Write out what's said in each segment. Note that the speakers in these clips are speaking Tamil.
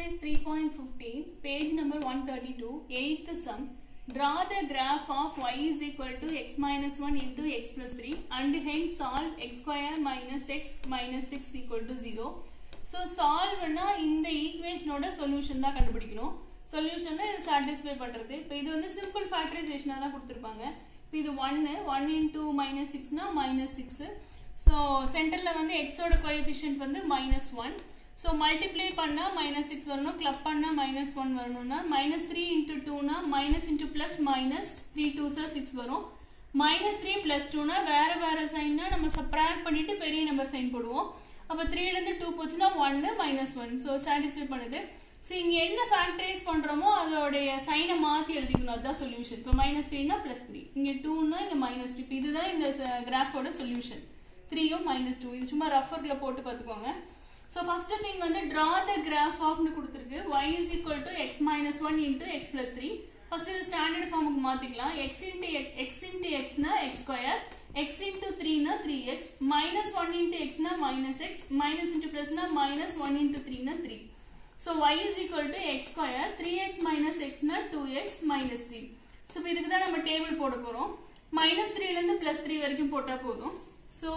exercise 3.15, page number 132, eighth sum. Draw the graph of y is equal to x minus 1 into x plus 3 and hence solve x square minus x minus 6 equal to 0. So சால்வ்னா இந்த ஈக்குவேஷனோட சொல்யூஷன் தான் கண்டுபிடிக்கணும் சொல்யூஷனை இது சாட்டிஸ்ஃபை பண்ணுறது இப்போ இது வந்து சிம்பிள் ஃபேக்டரைசேஷனாக தான் கொடுத்துருப்பாங்க இப்போ இது ஒன்று ஒன் இன்டூ மைனஸ் சிக்ஸ்னா மைனஸ் சிக்ஸு ஸோ சென்டரில் வந்து எக்ஸோட கோஎஃபிஷியன்ட் வந்து மைனஸ் ஒன் ஸோ மல்டிப்ளை பண்ணால் மைனஸ் சிக்ஸ் வரணும் கிளப் பண்ணால் மைனஸ் ஒன் வரணும்னா மைனஸ் த்ரீ இன்ட்டு டூனா minus into plus minus three டூஸாக சிக்ஸ் வரும் மைனஸ் த்ரீ ப்ளஸ் டூனா வேறு வேறு சைன்னா நம்ம சப்ராக்ட் பண்ணிவிட்டு பெரிய நம்பர் சைன் போடுவோம் அப்போ த்ரீலேருந்து டூ போச்சுன்னா ஒன்று மைனஸ் ஒன் ஸோ சாட்டிஸ்ஃபை பண்ணுது ஸோ இங்கே என்ன ஃபேக்டரைஸ் பண்ணுறோமோ அதோடைய சைனை மாற்றி எழுதிக்கணும் அதுதான் சொல்யூஷன் இப்போ மைனஸ் த்ரீனா ப்ளஸ் த்ரீ இங்கே டூன்னா இங்கே மைனஸ் டூ இப்போ இதுதான் இந்த கிராஃபோட சொல்யூஷன் த்ரீயும் மைனஸ் டூ இது சும்மா ரஃபரில் போட்டு பார்த்துக்கோங்க ஸோ ஃபர்ஸ்ட் திங் வந்து ட்ரா த கிராஃப் ஆஃப்னு கொடுத்துருக்கு y is equal to x minus one into x plus three first இது ஸ்டாண்டர்ட் ஃபார்முக்கு மாற்றிக்கலாம் எக்ஸ் இன்ட்டு எக்ஸ் இன்ட்டு எக்ஸ்னா எக்ஸ் ஸ்கொயர் எக்ஸ் இன்ட்டு த்ரீனா three x minus one into எக்ஸ்னா மைனஸ் எக்ஸ் மைனஸ் இன்ட்டு ப்ளஸ்னா மைனஸ் ஒன் இன்ட்டு த்ரீனா three so y is equal to x square three x minus எக்ஸ்னா two x minus three so இப்போ இதுக்கு தான் நம்ம டேபிள் போட போகிறோம் மைனஸ் த்ரீலேருந்து ப்ளஸ் த்ரீ வரைக்கும் போட்டால் போதும் ஸோ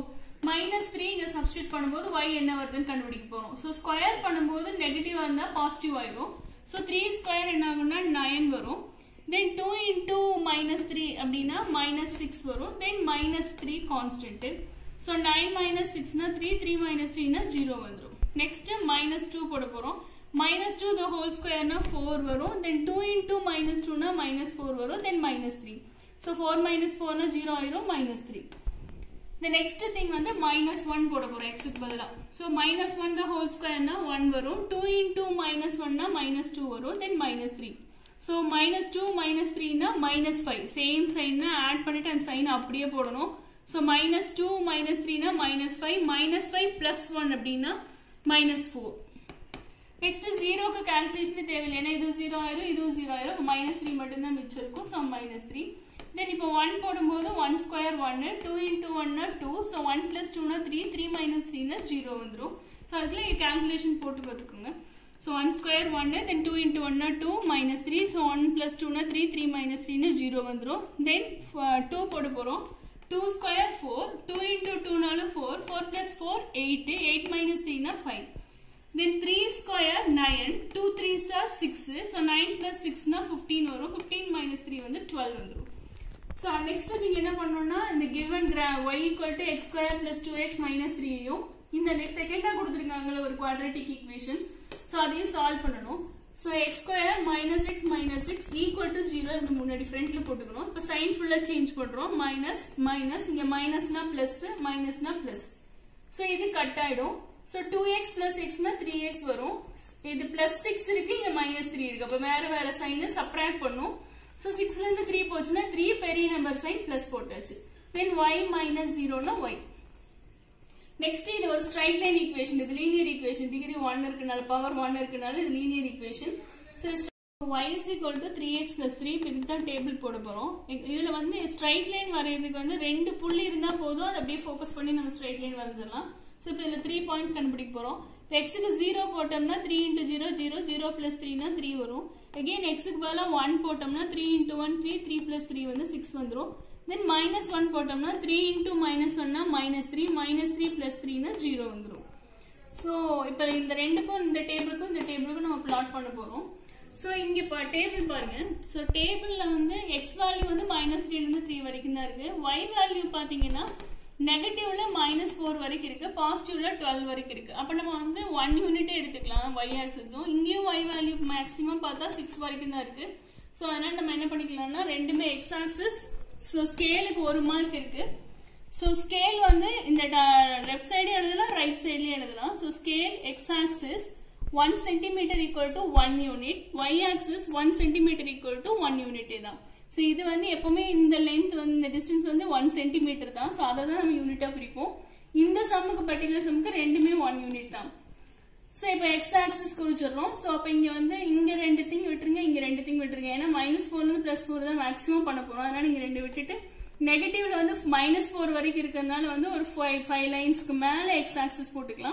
மைனஸ் த்ரீ இங்கே சப்ஸ்டியூட் பண்ணும்போது ஒய் என்ன வருதுன்னு கண்டுபிடிக்க போகிறோம் ஸோ ஸ்கொயர் பண்ணும்போது நெகட்டிவாக இருந்தால் பாசிட்டிவ் ஆயிரும் ஸோ த்ரீ ஸ்கொயர் என்ன ஆகும்னா நயன் வரும் then two into minus three அப்படின்னா மைனஸ் சிக்ஸ் வரும் then minus three constant so nine minus சிக்ஸ்னா த்ரீ த்ரீ மைனஸ் த்ரீனா ஜீரோ வந்துடும் நெக்ஸ்ட்டு மைனஸ் டூ போட போகிறோம் மைனஸ் டூ த ஹோல் ஸ்கொயர்னா ஃபோர் வரும் தென் டூ இன்டூ மைனஸ் டூனா மைனஸ் ஃபோர் வரும் then minus three so four minus ஃபோர்னா ஜீரோ ஆயிரும் மைனஸ் த்ரீ இந்த நெக்ஸ்ட் திங் வந்து மைனஸ் ஒன் போட போகிறோம் எக்ஸுக்கு பதிலாக so minus one the whole ஸ்கொயர்னா ஒன் வரும் டூ இன்டூ மைனஸ் ஒன்னா மைனஸ் டூ வரும் then minus three so minus two minus த்ரீனா மைனஸ் ஃபைவ் சேம் சைன்னா ஆட் பண்ணிட்டு அந்த சைனை அப்படியே போடணும் ஸோ மைனஸ் டூ மைனஸ் த்ரீனா minus five minus five plus one அப்படின்னா மைனஸ் ஃபோர் நெக்ஸ்ட் ஜீரோக்கு கால்குலேஷன் தேவையில்லை ஏன்னா இது ஜீரோ ஆயிரும் இதுவும் ஜீரோ ஆயிரும் மைனஸ் த்ரீ மட்டும்தான் மிச்சம் இருக்கும் ஸோ மைனஸ் த்ரீ தென் இப்போ ஒன் போடும்போது ஒன் ஸ்கொயர் ஒன்னு டூ இன்டூ ஒன்னா டூ ஸோ ஒன் பிளஸ் டூனா த்ரீ த்ரீ மைனஸ் த்ரீனா ஜீரோ வந்துடும் ஸோ அதுக்குள்ள கால்குலேஷன் போட்டு பார்த்துக்கோங்க ஸோ ஒன் ஸ்கொயர் ஒன்னு தென் டூ இன்ட்டு ஒன்னா two minus three so one plus டூனா த்ரீ த்ரீ மைனஸ் த்ரீனா ஜீரோ வந்துடும் தென் டூ போட போகிறோம் two square four two into டூனாலும் four four plus four eight eight minus த்ரீனா five then three square nine two three sir six so nine plus சிக்ஸ்னா ஃபிஃப்டீன் வரும் ஃபிஃப்டீன் மைனஸ் த்ரீ வந்து டுவெல் வந்துடும் ஸோ நெக்ஸ்ட் நீங்கள் என்ன பண்ணணும்னா இந்த given graph y equal to x square plus two x minus த்ரீயையும் இந்த நெக்ஸ்ட் செகண்டாக கொடுத்துருக்காங்களே ஒரு குவாட்ரட்டிக் ஈக்குவேஷன் ஸோ அதையும் சால்வ் பண்ணணும் so x square minus x minus six equal to zero இப்படி முன்னாடி ஃப்ரண்ட்ல போட்டுக்கணும் இப்போ சைன் ஃபுல்லாக சேஞ்ச் பண்ணுறோம் மைனஸ் மைனஸ் இங்கே மைனஸ்னா ப்ளஸ் மைனஸ்னா ப்ளஸ் ஸோ இது கட் ஆகிடும் ஸோ டூ எக்ஸ் பிளஸ் எக்ஸ்னா த்ரீ எக்ஸ் வரும் இது பிளஸ் சிக்ஸ் இருக்கு இங்கே மைனஸ் த்ரீ இருக்கு அப்போ வேற வேற சைனை சப்ராக்ட் பண்ணும் ஸோ சிக்ஸ்லேருந்து த்ரீ போச்சுன்னா த்ரீ பெரிய நம்பர் சைன் ப்ளஸ் போட்டாச்சு தென் ஒய் மைனஸ் ஜீரோனா ஒய் நெக்ஸ்ட் இது ஒரு ஸ்ட்ரைட் லைன் ஈக்குவேஷன் இது லீனியர் ஈக்குவேஷன் டிகிரி ஒன் இருக்குனால பவர் ஒன் இருக்குனால இது linear equation so y is equal to 3x plus 3 இப்போ இதுக்கு தான் டேபிள் போட போகிறோம் இதில் வந்து ஸ்ட்ரைட் லைன் வரைகிறதுக்கு வந்து ரெண்டு புள்ளி இருந்தால் போதும் அதை அப்படியே ஃபோக்கஸ் பண்ணி நம்ம ஸ்ட்ரைட் லைன் வரைஞ்சிடலாம் ஸோ இப்போ இதில் த்ரீ பாயிண்ட்ஸ் கண்டுபிடிக்க போகிறோம் இப்போ எக்ஸுக்கு ஜீரோ போட்டோம்னா three into zero zero zero plus த்ரீனா த்ரீ வரும் அகெயின் எக்ஸுக்கு பதிலாக ஒன் போட்டோம்னா three into one three three plus three வந்து சிக்ஸ் வந்துடும் தென் மைனஸ் ஒன் போட்டோம்னா த்ரீ இன்ட்டு மைனஸ் ஒன்னா minus three minus three plus த்ரீனா ஜீரோ வந்துடும் ஸோ இப்போ இந்த ரெண்டுக்கும் இந்த டேபிளுக்கும் இந்த டேபிளுக்கும் நம்ம பிளாட் பண்ண போகிறோம் ஸோ இங்கே இப்போ டேபிள் பாருங்க ஸோ டேபிளில் வந்து எக்ஸ் வேல்யூ வந்து மைனஸ் த்ரீலேருந்து த்ரீ வரைக்கும் தான் இருக்குது ஒய் வேல்யூ பார்த்தீங்கன்னா நெகட்டிவ்ல மைனஸ் ஃபோர் வரைக்கும் இருக்கு பாசிட்டிவ்ல டுவெல் வரைக்கும் இருக்கு அப்போ நம்ம வந்து ஒன் யூனிட்டே எடுத்துக்கலாம் ஒய் ஆக்சஸும் இங்கேயும் ஒய் வேல்யூ மேக்ஸிமம் பார்த்தா சிக்ஸ் வரைக்கும் தான் இருக்கு ஸோ அதனால நம்ம என்ன பண்ணிக்கலாம்னா ரெண்டுமே எக்ஸ் ஆக்சஸ் ஸோ ஸ்கேலுக்கு ஒரு மார்க் இருக்கு ஸோ ஸ்கேல் வந்து இந்த லெஃப்ட் சைடு எழுதலாம் ரைட் சைட்லேயும் எழுதலாம் so scale x axis one centimetre equal to one unit y axis one centimetre equal to one யூனிட்டே தான் ஸோ இது வந்து எப்பவுமே இந்த லென்த் வந்து இந்த டிஸ்டன்ஸ் வந்து ஒன் சென்டிமீட்டர் தான் ஸோ அதை தான் நம்ம யூனிட்டாக பிரிப்போம் இந்த சம்முக்கு பர்டிகுலர் சம்முக்கு ரெண்டுமே ஒன் யூனிட் தான் ஸோ இப்போ எக்ஸ் ஆக்சஸ் குறிச்சிடுறோம் ஸோ அப்போ இங்கே வந்து இங்கே ரெண்டு திங் விட்டுருங்க இங்கே ரெண்டு திங் விட்டுருங்க ஏன்னா மைனஸ் ஃபோர்லேருந்து ப்ளஸ் ஃபோர் தான் மேக்ஸிமம் பண்ண போகிறோம் அதனால இங்கே ரெண்டு விட்டுட்டு நெகட்டிவ்ல வந்து மைனஸ் ஃபோர் வரைக்கும் இருக்கிறதுனால வந்து ஒரு ஃபைவ் ஃபைவ் லைன்ஸ்க்கு மேலே எக்ஸ் ஆக்சஸ் போட்டுக்கலாம்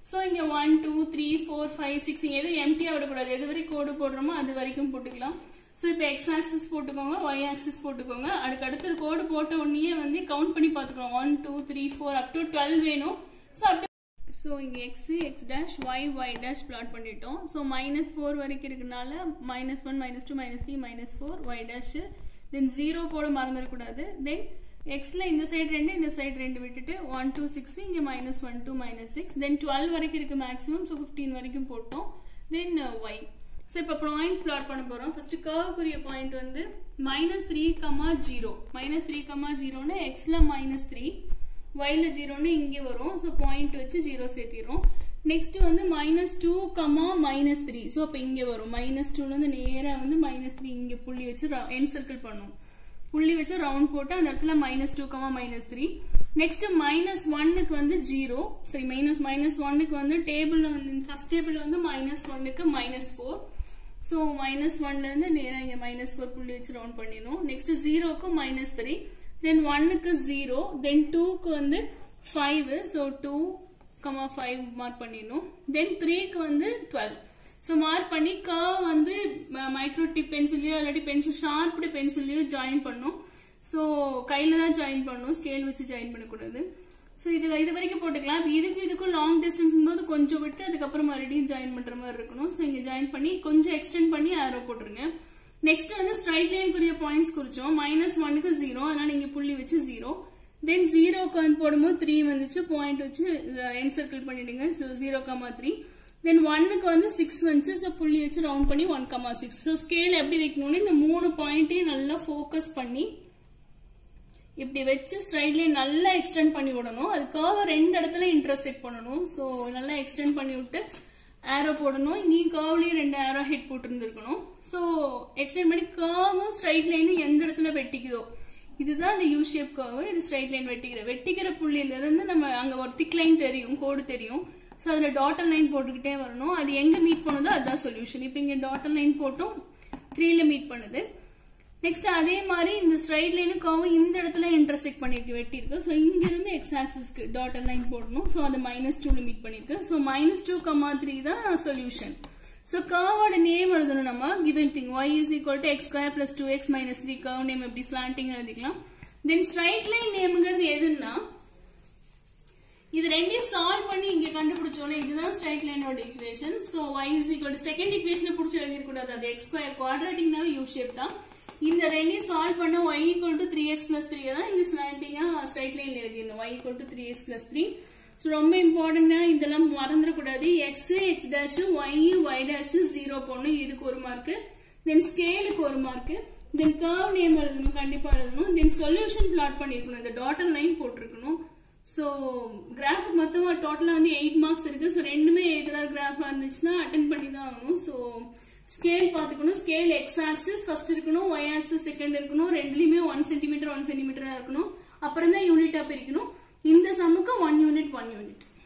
ஸோ இங்க one two three four five six இங்க எதுவும் எம்டியா விடக்கூடாது எது வரைக்கும் கோடு போடுறோமோ அது வரைக்கும் போட்டுக்கலாம் ஸோ இப்போ எக்ஸ் ஆக்சிஸ் போட்டுக்கோங்க ஒய் ஆக்சிஸ் போட்டுக்கோங்க அதுக்கு அடுத்தது கோடு போட்ட உடனே வந்து கவுண்ட் பண்ணி பார்த்துக்கலாம் one two three four up to twelve வேணும் ஸோ அப் ஸோ இங்கே x x dash y y dash plot பண்ணிட்டோம் ஸோ மைனஸ் ஃபோர் வரைக்கும் இருக்கனால minus one minus two minus three minus four y dash then zero போட மறந்துடக்கூடாது தென் எக்ஸில் இந்த சைடு ரெண்டு இந்த சைடு ரெண்டு விட்டுட்டு ஒன் டூ சிக்ஸ் இங்கே minus one two minus six then twelve வரைக்கும் இருக்குது மேக்ஸிமம் ஸோ ஃபிஃப்டீன் வரைக்கும் போட்டோம் தென் ஒய் ஸோ இப்போ பாயிண்ட்ஸ் பிளாட் பண்ண போகிறோம் ஃபர்ஸ்ட் கர்வுக்குரிய பாயிண்ட் வந்து minus three comma zero minus three comma ஜீரோன்னு எக்ஸில் மைனஸ் த்ரீ ஒய்ல ஜீரோன்னு இங்கே வரும் ஸோ பாயிண்ட் வச்சு ஜீரோ சேர்த்திடுறோம் நெக்ஸ்ட் வந்து minus two comma minus three so அப்போ இங்கே வரும் மைனஸ் டூலேருந்து நேராக வந்து மைனஸ் த்ரீ இங்கே புள்ளி வச்சு என் சர்க்கிள் பண்ணும் புள்ளி வச்சு ரவுண்ட் போட்டு அந்த இடத்துல minus two comma minus three next minus ஒன்னுக்கு வந்து ஜீரோ சரி மைனஸ் மைனஸ் ஒன்னுக்கு வந்து டேபிள்ல வந்து ஃபர்ஸ்ட் டேபிள் வந்து மைனஸ் ஒன்னுக்கு மைனஸ் ஃபோர் ஸோ மைனஸ் ஒன்லேருந்து நேராக இங்கே மைனஸ் ஃபோர் புள்ளி வச்சு ரவுண்ட் பண்ணிடணும் நெக்ஸ்ட் ஜீரோக்கு மைனஸ் த்ரீ தென் ஒன்னுக்கு ஜீரோ தென் டூக்கு வந்து five so two comma five mark பண்ணிடணும் தென் த்ரீக்கு வந்து டுவெல் ஸோ மார்க் பண்ணி கர்வ் வந்து மைக்ரோ டிப் பென்சிலையோ இல்லாட்டி பென்சில் ஷார்ப்டு பென்சிலையோ ஜாயின் பண்ணும் ஸோ கையில் தான் ஜாயின் பண்ணணும் ஸ்கேல் வச்சு ஜாயின் பண்ணக்கூடாது ஸோ இது இது வரைக்கும் போட்டுக்கலாம் இதுக்கு இதுக்கும் லாங் டிஸ்டன்ஸ் போது கொஞ்சம் விட்டு அதுக்கப்புறம் மறுபடியும் ஜாயின் பண்ணுற மாதிரி இருக்கணும் ஸோ இங்கே ஜாயின் பண்ணி கொஞ்சம் எக்ஸ்டெண்ட் பண்ணி ஆரோ போட்டுருங்க நெக்ஸ்ட் வந்து ஸ்ட்ரைட் லைனுக்குரிய பாயிண்ட்ஸ் குறிச்சோம் மைனஸ் ஒன்னுக்கு ஜீரோ அதனால இங்க புள்ளி வச்சு ஜீரோ தென் ஜீரோக்கு வந்து போடும்போது த்ரீ வந்துச்சு பாயிண்ட் வச்சு என் சர்க்கிள் பண்ணிடுங்க so zero comma three then ஒன்னுக்கு வந்து சிக்ஸ் வந்துச்சு ஸோ புள்ளி வச்சு ரவுண்ட் பண்ணி one comma six so scale எப்படி வைக்கணும்னு இந்த மூணு பாயிண்ட்டையும் நல்லா ஃபோக்கஸ் பண்ணி இப்படி வச்சு ஸ்ட்ரைட் லைன் நல்லா எக்ஸ்டெண்ட் பண்ணி விடணும் அது கர்வை ரெண்டு இடத்துல இன்டர்செக்ட் பண்ணணும் ஸோ நல்லா எக்ஸ்டெண்ட் பண்ணி விட்டு ஆரோ போடணும் இங்கேயும் கர்வ்லயும் ரெண்டு ஆரோ ஹெட் போட்டுருந்துருக்கணும் ஸோ எக்ஸ்டெண்ட் பண்ணி கர்வும் ஸ்ட்ரைட் லைனும் எந்த இடத்துல வெட்டிக்குதோ இதுதான் இந்த யூ ஷேப் கர்வு இது ஸ்ட்ரைட் லைன் வெட்டிக்கிற வெட்டிக்கிற புள்ளியில இருந்து நம்ம அங்க ஒரு திக் லைன் தெரியும் கோடு தெரியும் ஸோ அதுல டாட்டர் லைன் போட்டுக்கிட்டே வரணும் அது எங்க மீட் பண்ணுதோ அதுதான் சொல்யூஷன் இப்போ இங்க டாட்டர் லைன் போட்டோம் த்ரீல மீட் பண்ணுது நெக்ஸ்ட் அதே மாதிரி இந்த ஸ்ட்ரைட் லைனும் கர்வும் இந்த இடத்துல இன்டர்செக்ட் பண்ணிருக்கு வெட்டி இருக்கு ஸோ இங்க இருந்து எக்ஸ் ஆக்சிஸ்க்கு டாட்டர் லைன் போடணும் ஸோ அது மைனஸ் டூல மீட் பண்ணிருக்கு so minus two comma three தான் சொல்யூஷன் ஸோ கர்வோட நேம் எழுதணும் நம்ம given thing y is equal to x square plus two x minus three curve name எப்படி ஸ்லாண்டிங் எழுதிக்கலாம் தென் ஸ்ட்ரைட் லைன் நேம்ங்கிறது எதுன்னா இது ரெண்டையும் சால்வ் பண்ணி இங்க கண்டுபிடிச்சோம்ல இதுதான் ஸ்ட்ரைட் லைனோட equation so y is equal to second ஈக்குவேஷனை பிடிச்சி எழுதிருக்கூடாது அது எக்ஸ் ஸ்கொயர் குவாட்ரேட்டிக்னாவே யூ ஷேப் தான் இந்த ரெண்டையும் சால்வ் பண்ண y equal to three x plus three தான் இங்க ஸ்லாண்டிங்கா ஸ்ட்ரைட் லைன்ல எழுதிடணும் y equal to three x plus three so ரொம்ப இம்பார்ட்டண்டா இதெல்லாம் மறந்துடக்கூடாது x x dash y y dash zero போடணும் இதுக்கு ஒரு மார்க் தென் ஸ்கேலுக்கு ஒரு மார்க் தென் கர்வ் நேம் எழுதணும் கண்டிப்பா எழுதணும் தென் சொல்யூஷன் பிளாட் பண்ணிருக்கணும் இந்த டாட்டர் லைன் போட்டிருக்கணும் ஸோ கிராஃப் மொத்தமா டோட்டலா வந்து எயிட் மார்க்ஸ் இருக்கு ஸோ ரெண்டுமே எதிராக கிராஃபா இருந்துச்சுன்னா அட்டன் பண்ணி தான் ஆகணும் ஸோ ஸ்கேல் பார்த்துக்கணும் ஸ்கேல் எக்ஸ் ஆக்சிஸ் ஃபர்ஸ்ட் இருக்கணும் ஒய் ஆக்சிஸ் செகண்ட் இருக்கணும் ரெண்டுலயுமே ஒன் சென்டிமீட்டர் ஒன் சென்டிமீட்டரா இருக்கணும் அப்புறம் தான் யூனிட்டா பிரிக்கணும் இந்த சம்முக்கு ஒன் யூனிட் ஒன் யூனிட்